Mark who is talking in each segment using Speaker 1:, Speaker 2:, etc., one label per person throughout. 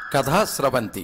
Speaker 1: కథా స్రవంతి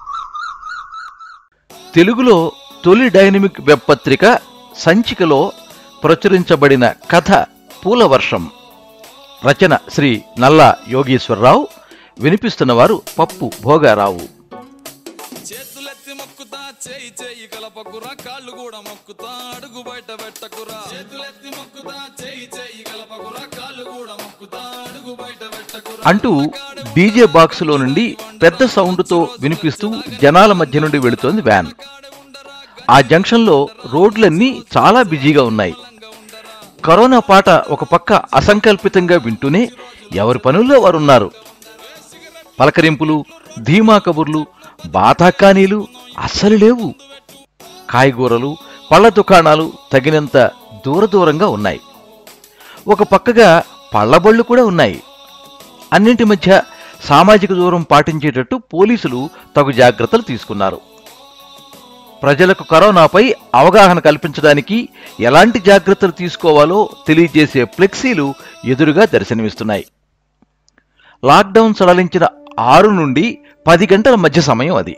Speaker 2: తెలుగులో తొలి డైనమిక్ వెబ్ పత్రిక సంచికలో ప్రచురించబడిన కథ పూలవర్షం రచన శ్రీ నల్లా యోగేశ్వరరావు వినిపిస్తున్నవారు పప్పు భోగారావు
Speaker 3: చేతులెత్తి మొక్కుతా చేయి చేయి కలపకురా కాళ్ళు కూడా మొక్కుతా అడుగు బయట పెట్టకురా చేతులెత్తి మొక్కుతా చేయి చేయి కలపకురా కాళ్ళు కూడా మొక్కుతా అడుగు బయట పెట్టకురా
Speaker 2: అంటూ డీజే బాక్సులో నుండి పెద్ద సౌండ్తో వినిపిస్తూ జనాల మధ్య నుండి వెళుతోంది వ్యాన్ ఆ జంక్షన్లో రోడ్లన్నీ చాలా బిజీగా ఉన్నాయి కరోనా పాట ఒక పక్క అసంకల్పితంగా వింటూనే ఎవరి పనుల్లో వారున్నారు పలకరింపులు ధీమా కబుర్లు బాతాకానీలు అస్సలు లేవు కాయగూరలు పళ్ళ దుకాణాలు తగినంత దూర దూరంగా ఉన్నాయి ఒక పక్కగా పళ్ళబళ్ళు కూడా ఉన్నాయి అన్నింటి మధ్య సామాజిక దూరం పాటించేటట్టు పోలీసులు తగు జాగ్రత్తలు తీసుకున్నారు ప్రజలకు కరోనాపై అవగాహన కల్పించడానికి ఎలాంటి జాగ్రత్తలు తీసుకోవాలో తెలియజేసే ఫ్లెక్సీలు ఎదురుగా దర్శనమిస్తున్నాయి లాక్డౌన్ సడలించిన ఆరు నుండి పది గంటల మధ్య సమయం అది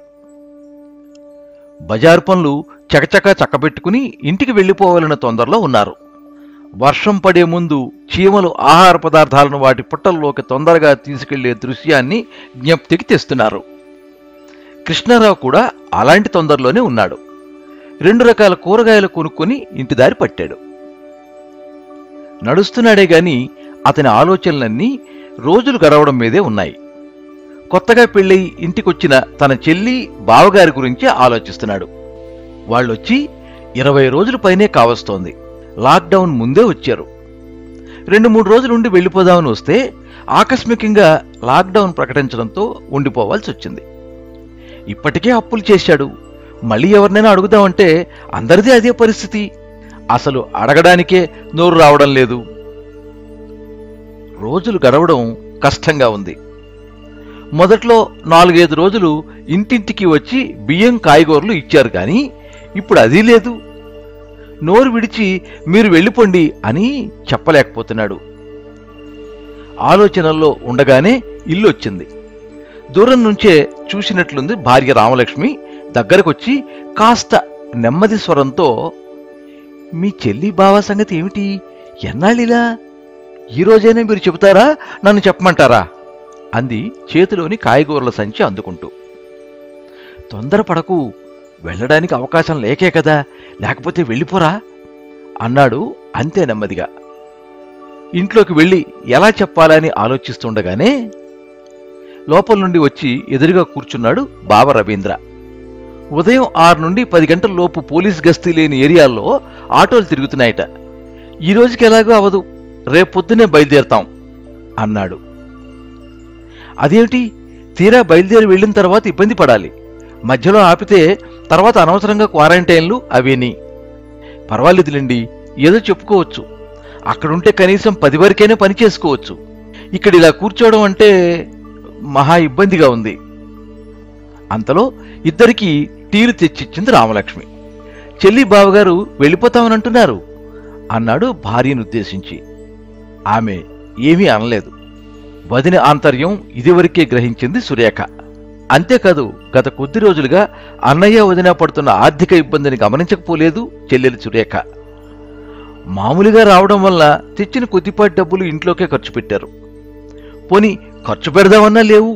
Speaker 2: బజారు పనులు చకచకా చక్కబెట్టుకుని ఇంటికి వెళ్ళిపోవాలన్న తొందరలో ఉన్నారు వర్షం పడే ముందు చీమలు ఆహార పదార్థాలను వాటి పుట్టల్లోకి తొందరగా తీసుకెళ్లే దృశ్యాన్ని జ్ఞప్తికి తెస్తున్నారు కృష్ణారావు కూడా అలాంటి తొందరలోనే ఉన్నాడు రెండు రకాల కూరగాయలు కొనుక్కొని ఇంటి దారి పట్టాడు నడుస్తున్నాడే గాని అతని ఆలోచనలన్నీ రోజులు గడవడం మీదే ఉన్నాయి కొత్తగా పెళ్ళయి ఇంటికొచ్చిన తన చెల్లి బావగారి గురించి ఆలోచిస్తున్నాడు వాళ్ళొచ్చి ఇరవై రోజుల పైనే కావస్తోంది లాక్డౌన్ ముందే వచ్చారు రెండు మూడు రోజులు ఉండి వెళ్ళిపోదామని వస్తే ఆకస్మికంగా లాక్డౌన్ ప్రకటించడంతో ఉండిపోవాల్సి వచ్చింది ఇప్పటికే అప్పులు చేశాడు మళ్ళీ ఎవరినైనా అడుగుదామంటే అందరిది అదే పరిస్థితి అసలు అడగడానికే నోరు రావడం లేదు రోజులు గడవడం కష్టంగా ఉంది మొదట్లో నాలుగైదు రోజులు ఇంటింటికి వచ్చి బియ్యం కాయగూరలు ఇచ్చారు కానీ ఇప్పుడు అది లేదు నోరు విడిచి మీరు వెళ్ళిపోండి అని చెప్పలేకపోతున్నాడు ఆలోచనల్లో ఉండగానే ఇల్లు వచ్చింది దూరం నుంచే చూసినట్లుంది భార్య రామలక్ష్మి దగ్గరకొచ్చి కాస్త నెమ్మది స్వరంతో మీ చెల్లి బావ సంగతి ఏమిటి ఎన్నాళ్ళిలా ఈ రోజైనా మీరు చెబుతారా నన్ను చెప్పమంటారా అంది చేతిలోని కాయగూరల సంచి అందుకుంటూ తొందరపడకు వెళ్ళడానికి అవకాశం లేకే కదా లేకపోతే వెళ్ళిపోరా అన్నాడు అంతే నెమ్మదిగా ఇంట్లోకి వెళ్ళి ఎలా చెప్పాలని ఆలోచిస్తుండగానే లోపల నుండి వచ్చి ఎదురుగా కూర్చున్నాడు బావ రవీంద్ర ఉదయం ఆరు నుండి పది గంటల లోపు పోలీస్ గస్తీ లేని ఏరియాల్లో ఆటోలు తిరుగుతున్నాయట ఈ రోజుకి ఎలాగో అవదు రేపు పొద్దునే బయలుదేరతాం అన్నాడు అదేమిటి తీరా బయలుదేరి వెళ్ళిన తర్వాత ఇబ్బంది పడాలి మధ్యలో ఆపితే తర్వాత అనవసరంగా క్వారంటైన్లు అవేని పర్వాలేదులేండి ఏదో చెప్పుకోవచ్చు అక్కడుంటే కనీసం పది వరకైనా పని చేసుకోవచ్చు ఇక్కడ ఇలా కూర్చోవడం అంటే మహా ఇబ్బందిగా ఉంది అంతలో ఇద్దరికి టీలు తెచ్చిచ్చింది రామలక్ష్మి చెల్లి బావగారు వెళ్ళిపోతామనంటున్నారు అన్నాడు భార్యను ఉద్దేశించి ఆమె ఏమీ అనలేదు వదిన ఆంతర్యం ఇదివరకే గ్రహించింది సురేఖ అంతేకాదు గత కొద్ది రోజులుగా అన్నయ్య వదిన పడుతున్న ఆర్థిక ఇబ్బందిని గమనించకపోలేదు చెల్లెలి సురేఖ మామూలుగా రావడం వల్ల తెచ్చిన కొద్దిపాటి డబ్బులు ఇంట్లోకే ఖర్చు పెట్టారు పోని ఖర్చు పెడదామన్నా లేవు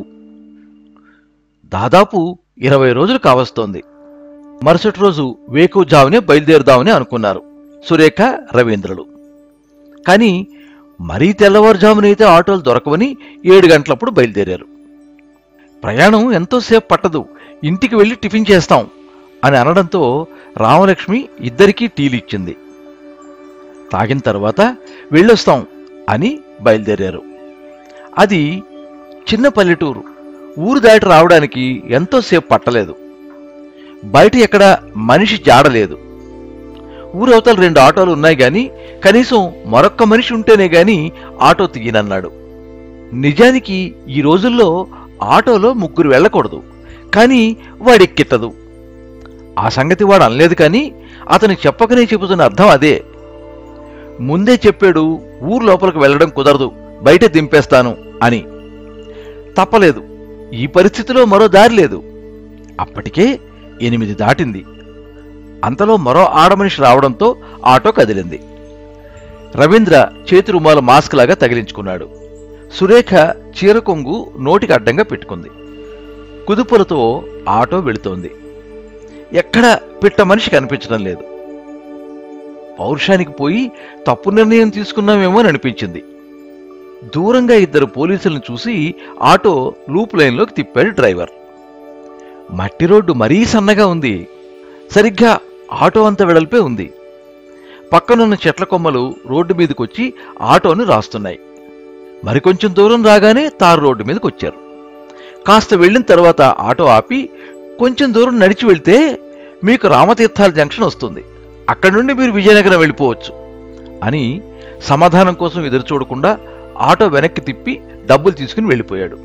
Speaker 2: దాదాపు ఇరవై రోజులు కావస్తోంది మరుసటి రోజు వేకుజామునే బయలుదేరుదామని అనుకున్నారు సురేఖ రవీంద్రులు కానీ మరీ తెల్లవారుజామునైతే ఆటోలు దొరకవని ఏడు గంటలప్పుడు బయలుదేరారు ప్రయాణం ఎంతోసేపు పట్టదు ఇంటికి వెళ్ళి టిఫిన్ చేస్తాం అని అనడంతో రామలక్ష్మి ఇద్దరికీ టీలు ఇచ్చింది తాగిన తర్వాత వెళ్ళొస్తాం అని బయలుదేరారు అది చిన్న పల్లెటూరు ఊరు దాటి రావడానికి ఎంతోసేపు పట్టలేదు బయట ఎక్కడ మనిషి జాడలేదు ఊరవతల రెండు ఆటోలు ఉన్నాయి గాని కనీసం మరొక్క మనిషి ఉంటేనే గాని ఆటో తీయనన్నాడు నిజానికి ఈ రోజుల్లో ఆటోలో ముగ్గురు వెళ్ళకూడదు కానీ వాడెక్కెత్తదు ఆ సంగతి వాడు అనలేదు కానీ అతను చెప్పకనే చెబుతున్న అర్థం అదే ముందే చెప్పాడు ఊరు లోపలికి వెళ్ళడం కుదరదు బయట దింపేస్తాను అని తప్పలేదు ఈ పరిస్థితిలో మరో దారి లేదు అప్పటికే ఎనిమిది దాటింది అంతలో మరో ఆడమనిషి రావడంతో ఆటో కదిలింది రవీంద్ర చేతి రుమాలు మాస్క్ లాగా తగిలించుకున్నాడు సురేఖ చీర కొంగు నోటికి అడ్డంగా పెట్టుకుంది కుదుపులతో ఆటో వెళుతోంది ఎక్కడ పిట్ట మనిషి కనిపించడం లేదు పౌరుషానికి పోయి తప్పు నిర్ణయం తీసుకున్నామేమో అని అనిపించింది దూరంగా ఇద్దరు పోలీసులను చూసి ఆటో లూప్ లైన్లోకి తిప్పాడు డ్రైవర్ మట్టి రోడ్డు మరీ సన్నగా ఉంది సరిగ్గా ఆటో అంత వెడల్పే ఉంది పక్కనున్న చెట్ల కొమ్మలు రోడ్డు మీదకొచ్చి ఆటోని రాస్తున్నాయి మరికొంచెం దూరం రాగానే తారు రోడ్డు మీదకి వచ్చారు కాస్త వెళ్ళిన తర్వాత ఆటో ఆపి కొంచెం దూరం నడిచి వెళ్తే మీకు రామతీర్థాల జంక్షన్ వస్తుంది అక్కడి నుండి మీరు విజయనగరం వెళ్ళిపోవచ్చు అని సమాధానం కోసం ఎదురు చూడకుండా ఆటో వెనక్కి తిప్పి డబ్బులు తీసుకుని వెళ్ళిపోయాడు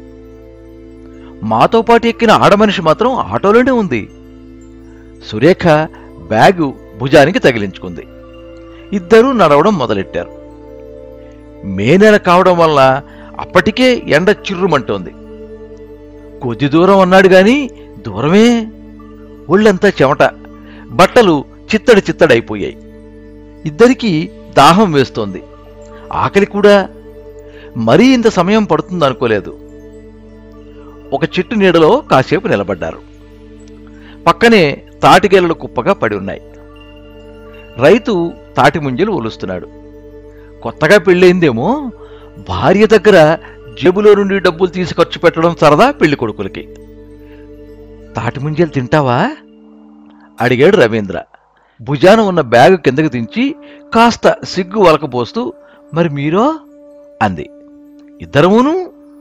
Speaker 2: మాతో పాటు ఎక్కిన ఆడమనిషి మాత్రం ఆటోలోనే ఉంది సురేఖ బ్యాగు భుజానికి తగిలించుకుంది ఇద్దరూ నడవడం మొదలెట్టారు మే నెల కావడం వల్ల అప్పటికే ఎండ చిర్రుమంటోంది కొద్ది దూరం అన్నాడు గాని దూరమే ఒళ్ళంతా చెమట బట్టలు చిత్తడి చిత్తడైపోయాయి ఇద్దరికీ దాహం వేస్తోంది ఆకలి కూడా మరీ ఇంత సమయం పడుతుందనుకోలేదు ఒక చెట్టు నీడలో కాసేపు నిలబడ్డారు పక్కనే తాటిగేలలు కుప్పగా పడి ఉన్నాయి రైతు తాటి ముంజలు ఒలుస్తున్నాడు కొత్తగా పెళ్ళయిందేమో భార్య దగ్గర జేబులో నుండి డబ్బులు తీసి ఖర్చు పెట్టడం సరదా పెళ్లి కొడుకులకి తాటి ముంజలు తింటావా అడిగాడు రవీంద్ర భుజాన ఉన్న బ్యాగు కిందకి దించి కాస్త సిగ్గు వలకపోస్తూ మరి మీరో అంది ఇద్దరమును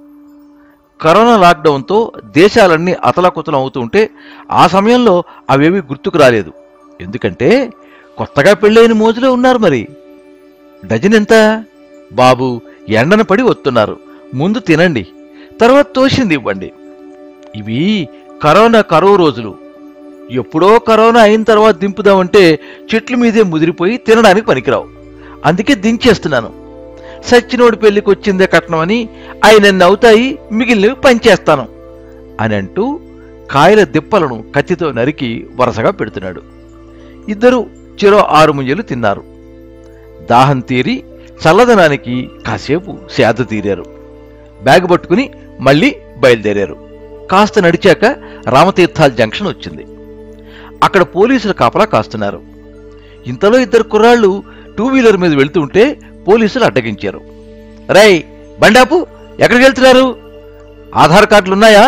Speaker 2: కరోనా లాక్డౌన్తో దేశాలన్నీ అతలాకుతలం అవుతూ ఉంటే ఆ సమయంలో అవేవి గుర్తుకు రాలేదు ఎందుకంటే కొత్తగా పెళ్ళైన మోజులో ఉన్నారు మరి డజన్ ఎంత బాబు ఎండన పడి వస్తున్నారు ముందు తినండి తర్వాత తోసింది ఇవ్వండి ఇవి కరోనా కరువు రోజులు ఎప్పుడో కరోనా అయిన తర్వాత దింపుదామంటే చెట్ల మీదే ముదిరిపోయి తినడానికి పనికిరావు అందుకే దించేస్తున్నాను సచ్చినోడి పెళ్లికి వచ్చిందే కట్నమని ఆయన నవ్వుతాయి మిగిలినవి పంచేస్తాను అని అంటూ కాయల దిప్పలను కత్తితో నరికి వరుసగా పెడుతున్నాడు ఇద్దరు చెరో ఆరు ముంజలు తిన్నారు దాహం తీరి చల్లదనానికి కాసేపు సేద తీరారు బ్యాగ్ పట్టుకుని మళ్ళీ బయలుదేరారు కాస్త నడిచాక రామతీర్థాల్ జంక్షన్ వచ్చింది అక్కడ పోలీసులు కాపలా కాస్తున్నారు ఇంతలో ఇద్దరు కుర్రాళ్ళు టూ వీలర్ మీద వెళ్తుంటే పోలీసులు అడ్డగించారు రై బండాపు ఎక్కడికి వెళ్తున్నారు ఆధార్ కార్డులు ఉన్నాయా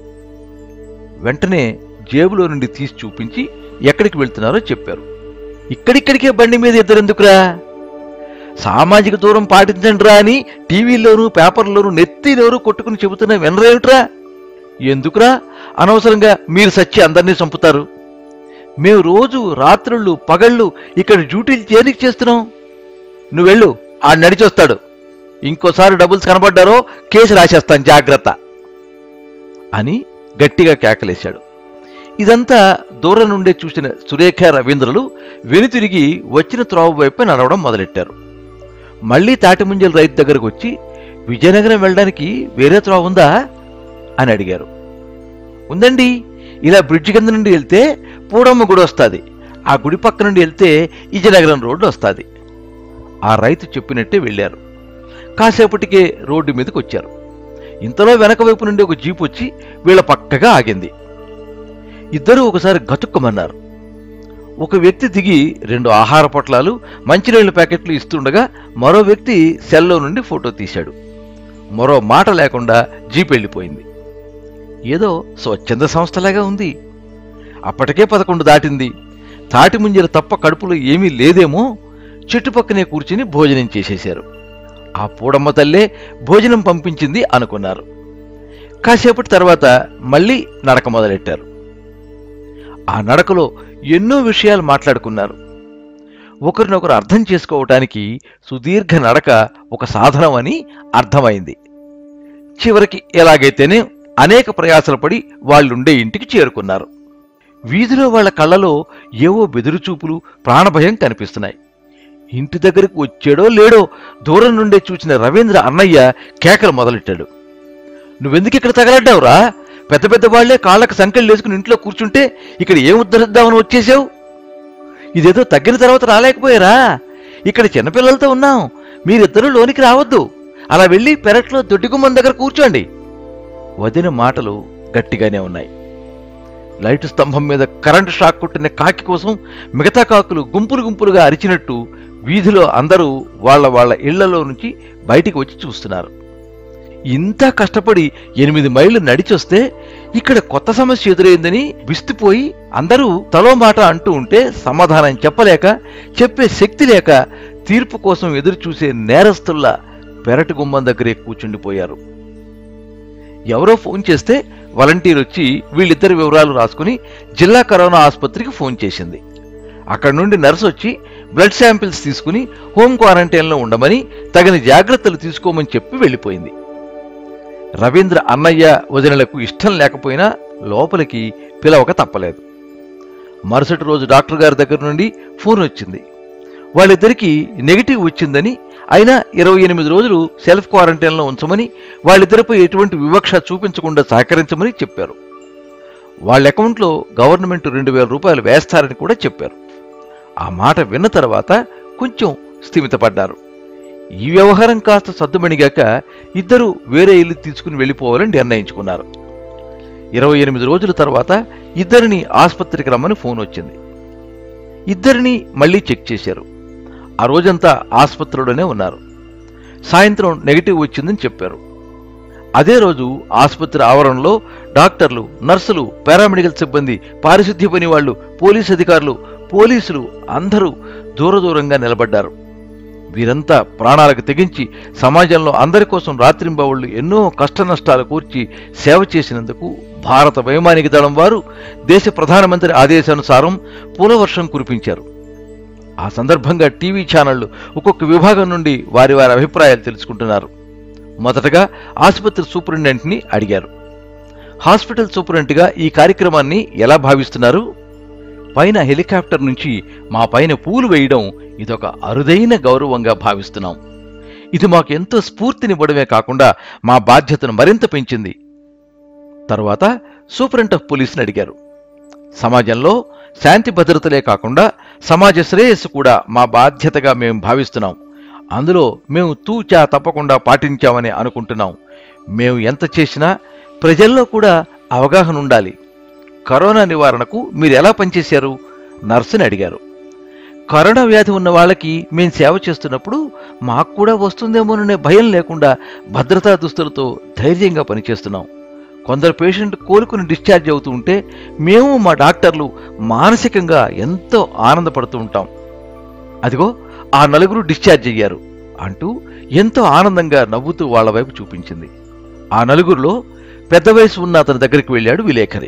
Speaker 2: వెంటనే జేబులో నుండి తీసి చూపించి ఎక్కడికి వెళ్తున్నారో చెప్పారు ఇక్కడిక్కడికే బండి మీద ఇద్దరెందుకురా సామాజిక దూరం పాటించండి రా అని టీవీలోనూ పేపర్లోనూ నెత్తి నోరు కొట్టుకుని చెబుతున్నా వినరేమిట్రా ఎందుకురా అనవసరంగా మీరు సచ్చి అందరినీ చంపుతారు మేము రోజు రాత్రుళ్ళు పగళ్ళు ఇక్కడ డ్యూటీలు చేరిక చేస్తున్నాం నువ్వు వెళ్ళు ఆ నడిచొస్తాడు ఇంకోసారి డబ్బులు కనబడ్డారో కేసు రాసేస్తాను జాగ్రత్త అని గట్టిగా కేకలేశాడు ఇదంతా దూరం నుండే చూసిన సురేఖ రవీంద్రులు వెనుతిరిగి వచ్చిన త్రోవ వైపు నడవడం మొదలెట్టారు మళ్ళీ తాటిముంజల రైతు దగ్గరకు వచ్చి విజయనగరం వెళ్ళడానికి వేరే త్రోవ ఉందా అని అడిగారు ఉందండి ఇలా బ్రిడ్జి కింద నుండి వెళ్తే పూడమ్మ గుడి వస్తుంది ఆ గుడి పక్క నుండి వెళ్తే విజయనగరం రోడ్డు వస్తుంది ఆ రైతు చెప్పినట్టే వెళ్ళారు కాసేపటికే రోడ్డు మీదకి వచ్చారు ఇంతలో వెనక వైపు నుండి ఒక జీప్ వచ్చి వీళ్ళ పక్కగా ఆగింది ఇద్దరూ ఒకసారి గతుక్కమన్నారు ఒక వ్యక్తి దిగి రెండు ఆహార పొట్లాలు మంచినీళ్ళ ప్యాకెట్లు ఇస్తుండగా మరో వ్యక్తి సెల్లో నుండి ఫోటో తీశాడు మరో మాట లేకుండా జీప్ వెళ్ళిపోయింది ఏదో స్వచ్ఛంద సంస్థలాగా ఉంది అప్పటికే పదకొండు దాటింది తాటి ముంజల తప్ప కడుపులో ఏమీ లేదేమో చెట్టుపక్కనే కూర్చుని భోజనం చేసేశారు ఆ పూడమ్మ తల్లే భోజనం పంపించింది అనుకున్నారు కాసేపటి తర్వాత మళ్ళీ నడక మొదలెట్టారు ఆ నడకలో ఎన్నో విషయాలు మాట్లాడుకున్నారు ఒకరినొకరు అర్థం చేసుకోవటానికి సుదీర్ఘ నడక ఒక సాధనం అని అర్థమైంది చివరికి ఎలాగైతేనే అనేక ప్రయాసలు పడి వాళ్ళుండే ఇంటికి చేరుకున్నారు వీధిలో వాళ్ళ కళ్ళలో ఏవో బెదురుచూపులు ప్రాణభయం కనిపిస్తున్నాయి ఇంటి దగ్గరకు వచ్చాడో లేడో దూరం నుండే చూసిన రవీంద్ర అన్నయ్య కేకలు మొదలెట్టాడు నువ్వెందుకు ఇక్కడ తగలడ్డావురా పెద్ద పెద్ద వాళ్లే కాళ్ళకు సంకెళ్ళు వేసుకుని ఇంట్లో కూర్చుంటే ఇక్కడ ఏం ఉద్ధరిద్దామని వచ్చేసావు ఇదేదో తగ్గిన తర్వాత రాలేకపోయారా ఇక్కడ చిన్నపిల్లలతో ఉన్నాం మీరిద్దరూ లోనికి రావద్దు అలా వెళ్ళి పెరట్లో దొడ్డిగుమ్మం దగ్గర కూర్చోండి వదిన మాటలు గట్టిగానే ఉన్నాయి లైటు స్తంభం మీద కరెంటు షాక్ కొట్టిన కాకి కోసం మిగతా కాకులు గుంపులు గుంపులుగా అరిచినట్టు వీధిలో అందరూ వాళ్ళ వాళ్ళ ఇళ్లలో నుంచి బయటికి వచ్చి చూస్తున్నారు ఇంత కష్టపడి ఎనిమిది మైళ్ళు నడిచొస్తే ఇక్కడ కొత్త సమస్య ఎదురైందని విస్తుపోయి అందరూ తలో మాట అంటూ ఉంటే సమాధానం చెప్పలేక చెప్పే శక్తి లేక తీర్పు కోసం ఎదురు చూసే నేరస్తుల్లా పెరటి గుమ్మం దగ్గరే కూర్చుండిపోయారు ఎవరో ఫోన్ చేస్తే వాలంటీర్ వచ్చి వీళ్ళిద్దరి వివరాలు రాసుకుని జిల్లా కరోనా ఆసుపత్రికి ఫోన్ చేసింది అక్కడి నుండి నర్సు వచ్చి బ్లడ్ శాంపిల్స్ తీసుకుని హోమ్ క్వారంటైన్లో ఉండమని తగిన జాగ్రత్తలు తీసుకోమని చెప్పి వెళ్ళిపోయింది రవీంద్ర అన్నయ్య వదినలకు ఇష్టం లేకపోయినా లోపలికి పిలవక తప్పలేదు మరుసటి రోజు డాక్టర్ గారి దగ్గర నుండి ఫోన్ వచ్చింది వాళ్ళిద్దరికీ నెగిటివ్ వచ్చిందని అయినా ఇరవై ఎనిమిది రోజులు సెల్ఫ్ క్వారంటైన్లో ఉంచమని వాళ్ళిద్దరిపై ఎటువంటి వివక్ష చూపించకుండా సహకరించమని చెప్పారు వాళ్ళ అకౌంట్లో గవర్నమెంట్ రెండు వేల రూపాయలు వేస్తారని కూడా చెప్పారు ఆ మాట విన్న తర్వాత కొంచెం స్థిమితపడ్డారు ఈ వ్యవహారం కాస్త సద్దుమణిగాక ఇద్దరు వేరే ఇల్లు తీసుకుని వెళ్ళిపోవాలని నిర్ణయించుకున్నారు ఇరవై ఎనిమిది రోజుల తర్వాత ఇద్దరిని ఆసుపత్రికి రమ్మని ఫోన్ వచ్చింది ఇద్దరిని మళ్ళీ చెక్ చేశారు ఆ రోజంతా ఆసుపత్రిలోనే ఉన్నారు సాయంత్రం నెగిటివ్ వచ్చిందని చెప్పారు అదే రోజు ఆసుపత్రి ఆవరణలో డాక్టర్లు నర్సులు పారామెడికల్ సిబ్బంది పారిశుద్ధ్య పని వాళ్ళు పోలీస్ అధికారులు పోలీసులు అందరూ దూర దూరంగా నిలబడ్డారు వీరంతా ప్రాణాలకు తెగించి సమాజంలో అందరి కోసం రాత్రింబవళ్లు ఎన్నో కష్ట నష్టాలు కూర్చి సేవ చేసినందుకు భారత వైమానిక దళం వారు దేశ ప్రధానమంత్రి ఆదేశానుసారం పూలవర్షం కురిపించారు ఆ సందర్భంగా టీవీ ఛానళ్లు ఒక్కొక్క విభాగం నుండి వారి వారి అభిప్రాయాలు తెలుసుకుంటున్నారు మొదటగా ఆసుపత్రి సూపరింటెండెంట్ని అడిగారు హాస్పిటల్ సూపరింటెండెంట్గా ఈ కార్యక్రమాన్ని ఎలా భావిస్తున్నారు పైన హెలికాప్టర్ నుంచి మా పైన పూలు వేయడం ఇదొక అరుదైన గౌరవంగా భావిస్తున్నాం ఇది మాకు ఎంతో స్ఫూర్తినివ్వడమే కాకుండా మా బాధ్యతను మరింత పెంచింది తరువాత సూపరింట్ ఆఫ్ పోలీసుని అడిగారు సమాజంలో శాంతి భద్రతలే కాకుండా సమాజ శ్రేయస్సు కూడా మా బాధ్యతగా మేము భావిస్తున్నాం అందులో మేము తూచా తప్పకుండా పాటించామని అనుకుంటున్నాం మేము ఎంత చేసినా ప్రజల్లో కూడా అవగాహన ఉండాలి కరోనా నివారణకు మీరు ఎలా పనిచేశారు నర్సుని అడిగారు కరోనా వ్యాధి ఉన్న వాళ్ళకి మేం సేవ చేస్తున్నప్పుడు మాకు కూడా వస్తుందేమోననే భయం లేకుండా భద్రతా దుస్తులతో ధైర్యంగా పనిచేస్తున్నాం కొందరు పేషెంట్ కోలుకుని డిశ్చార్జ్ అవుతూ ఉంటే మేము మా డాక్టర్లు మానసికంగా ఎంతో ఆనందపడుతూ ఉంటాం అదిగో ఆ నలుగురు డిశ్చార్జ్ అయ్యారు అంటూ ఎంతో ఆనందంగా నవ్వుతూ వాళ్ళ వైపు చూపించింది ఆ నలుగురిలో పెద్ద వయసు ఉన్న అతని దగ్గరికి వెళ్ళాడు విలేఖరి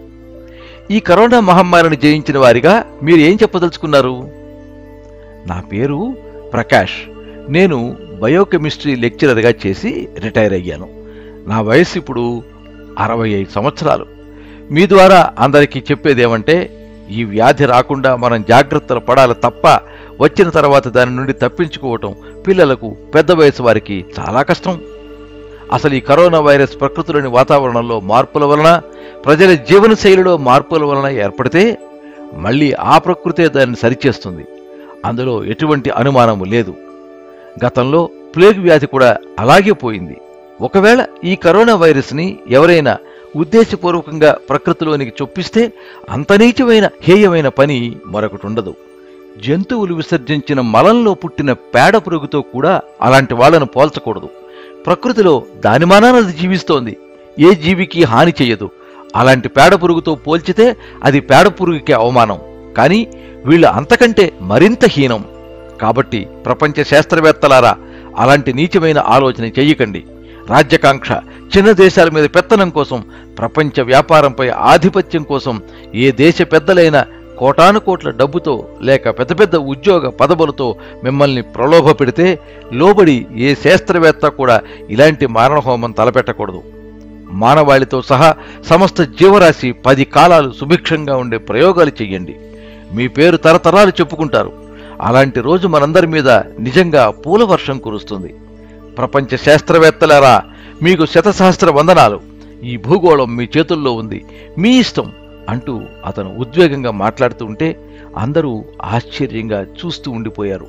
Speaker 2: ఈ కరోనా మహమ్మారిని జయించిన వారిగా మీరు ఏం చెప్పదలుచుకున్నారు నా పేరు ప్రకాష్ నేను బయోకెమిస్ట్రీ లెక్చరర్గా చేసి రిటైర్ అయ్యాను నా వయసు ఇప్పుడు అరవై ఐదు సంవత్సరాలు మీ ద్వారా అందరికీ చెప్పేదేమంటే ఈ వ్యాధి రాకుండా మనం జాగ్రత్తలు పడాలి తప్ప వచ్చిన తర్వాత దాని నుండి తప్పించుకోవటం పిల్లలకు పెద్ద వయసు వారికి చాలా కష్టం అసలు ఈ కరోనా వైరస్ ప్రకృతిలోని వాతావరణంలో మార్పుల వలన ప్రజల జీవనశైలిలో మార్పుల వలన ఏర్పడితే మళ్ళీ ఆ ప్రకృతే దాన్ని సరిచేస్తుంది అందులో ఎటువంటి అనుమానము లేదు గతంలో ప్లేగ్ వ్యాధి కూడా అలాగే పోయింది ఒకవేళ ఈ కరోనా వైరస్ని ఎవరైనా ఉద్దేశపూర్వకంగా ప్రకృతిలోనికి చొప్పిస్తే అంత నీచమైన హేయమైన పని మరొకటి ఉండదు జంతువులు విసర్జించిన మలంలో పుట్టిన పేడ పురుగుతో కూడా అలాంటి వాళ్ళను పోల్చకూడదు ప్రకృతిలో దాని మానానది జీవిస్తోంది ఏ జీవికి హాని చెయ్యదు అలాంటి పేడ పురుగుతో పోల్చితే అది పేడ పురుగుకి అవమానం కానీ వీళ్ళు అంతకంటే మరింత హీనం కాబట్టి ప్రపంచ శాస్త్రవేత్తలారా అలాంటి నీచమైన ఆలోచన చెయ్యకండి రాజ్యకాంక్ష చిన్న దేశాల మీద పెత్తనం కోసం ప్రపంచ వ్యాపారంపై ఆధిపత్యం కోసం ఏ దేశ పెద్దలైనా కోటాను కోట్ల డబ్బుతో లేక పెద్ద పెద్ద ఉద్యోగ పదవులతో మిమ్మల్ని ప్రలోభ పెడితే లోబడి ఏ శాస్త్రవేత్త కూడా ఇలాంటి మారణహోమం తలపెట్టకూడదు మానవాళితో సహా సమస్త జీవరాశి పది కాలాలు సుభిక్షంగా ఉండే ప్రయోగాలు చెయ్యండి మీ పేరు తరతరాలు చెప్పుకుంటారు అలాంటి రోజు మనందరి మీద నిజంగా పూల వర్షం కురుస్తుంది ప్రపంచ శాస్త్రవేత్తలారా మీకు శతసహస్ర వందనాలు ఈ భూగోళం మీ చేతుల్లో ఉంది మీ ఇష్టం అంటూ అతను ఉద్వేగంగా మాట్లాడుతూ ఉంటే అందరూ ఆశ్చర్యంగా చూస్తూ ఉండిపోయారు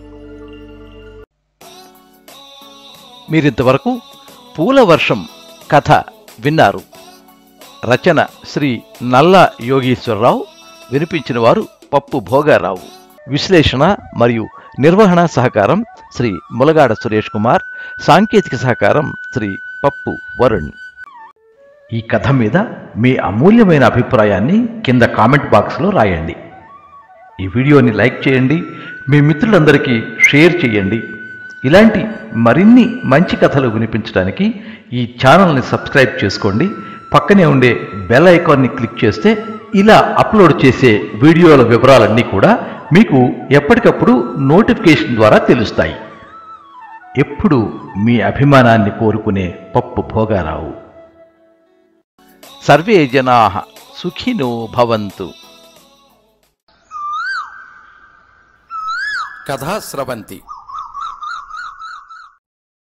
Speaker 2: మీరింతవరకు పూల వర్షం కథ విన్నారు రచన శ్రీ నల్ల యోగీశ్వరరావు వినిపించిన వారు పప్పు భోగారావు విశ్లేషణ మరియు నిర్వహణ సహకారం శ్రీ ములగాడ సురేష్ కుమార్ సాంకేతిక సహకారం శ్రీ పప్పు వరుణ్ ఈ కథ మీద మీ అమూల్యమైన అభిప్రాయాన్ని కింద కామెంట్ బాక్స్లో రాయండి ఈ వీడియోని లైక్ చేయండి మీ మిత్రులందరికీ షేర్ చేయండి ఇలాంటి మరిన్ని మంచి కథలు వినిపించడానికి ఈ ఛానల్ని సబ్స్క్రైబ్ చేసుకోండి పక్కనే ఉండే బెల్ ఐకాన్ని క్లిక్ చేస్తే ఇలా అప్లోడ్ చేసే వీడియోల వివరాలన్నీ కూడా మీకు ఎప్పటికప్పుడు నోటిఫికేషన్ ద్వారా తెలుస్తాయి ఎప్పుడు మీ అభిమానాన్ని కోరుకునే పప్పు భోగారావు సర్వే జనా సుఖినో భవంతు
Speaker 1: కథా స్రవంతి